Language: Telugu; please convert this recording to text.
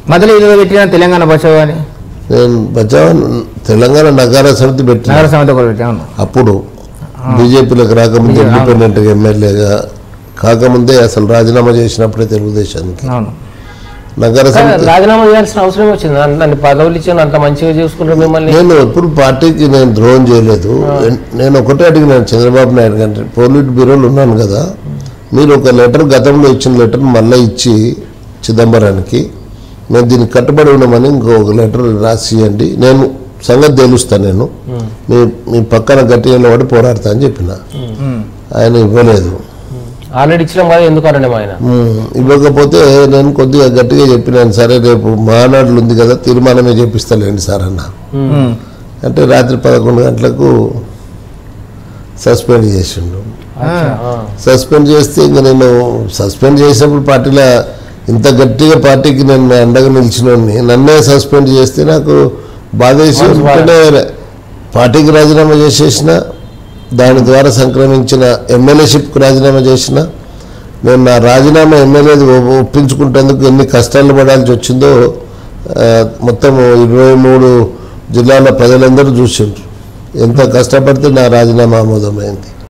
మొదలు ఇది పెట్టిన తెలంగాణ బచావ్ అని నేను బచావ్ తెలంగాణ నగార సమితి పెట్టిన నగర సమితి కూడా పెట్టాను అప్పుడు బీజేపీలోకి రాకముందు బీజేపీ, అవును. ఇండిపెండెంట్గా ఎమ్మెల్యేగా కాకముందే అసలు రాజీనామా చేసినప్పుడే తెలుగుదేశానికి అవును నగర కానీ సమితి రాజీనామా చేయాల్సిన అవసరం వచ్చింది అన్ని- అన్ని పదవులు ఇచ్చాను అంత మంచిగా చూసుకుంటారు మిమ్మల్ని నేను ఎప్పుడు పార్టీకి నేను ద్రోహం చేయలేదు నేను ఒకటే అడిగినాను చంద్రబాబు నాయుడు గారి పోలిట్ బ్యూరోలో ఉన్నాను కదా మీరు ఒక లెటర్ గతంలో ఇచ్చిన లెటర్ మళ్ళీ ఇచ్చి చిదంబరానికి మేము దీనికి కట్టుబడి ఉన్నామని ఇంకొక లెటర్ రాసి ఇవ్వండి నేను సంగతి తెలుస్తాను నేను మీ మీ పక్కన గట్టిగా నిలబడి పోరాడతా అని చెప్పిన ఆయన ఇవ్వలేదు ఆల్రెడీ ఇచ్చినాం కదా ఎందుకు అనడం ఆయన ఉమ్, ఇవ్వకపోతే నేను కొద్దిగా గట్టిగా చెప్పినాను సరే రేపు మహానాడులు ఉంది కదా తీర్మానమే చేపిస్తలేండి సార్ అన్న ఉమ్. అంటే రాత్రి పదకొండు గంటలకు సస్పెండ్ చేసిండు అచ్చా, ఆ. సస్పెండ్ చేస్తే ఇంకా నేను సస్పెండ్ చేసినప్పుడు పార్టీలో ఇంత గట్టిగా పార్టీకి నేను అండగా నిలిచినోడిని నన్నే సస్పెండ్ చేస్తే నాకు బాధేసి మనసు బాధ. వెంటనే పార్టీకి రాజీనామా చేసేసిన దాని ద్వారా సంక్రమించిన ఎమ్మెల్యేషిప్కి రాజీనామా చేసిన నేను నా రాజీనామా ఎమ్మెల్యే ఒప్పించుకుంటేందుకు ఎన్ని కష్టాలు పడాల్సి వచ్చిందో ఆ, మొత్తం ఇరవై మూడు జిల్లాల ప్రజలందరూ చూసిండ్రు ఎంత కష్టపడితే నా రాజీనామా ఆమోదమైంది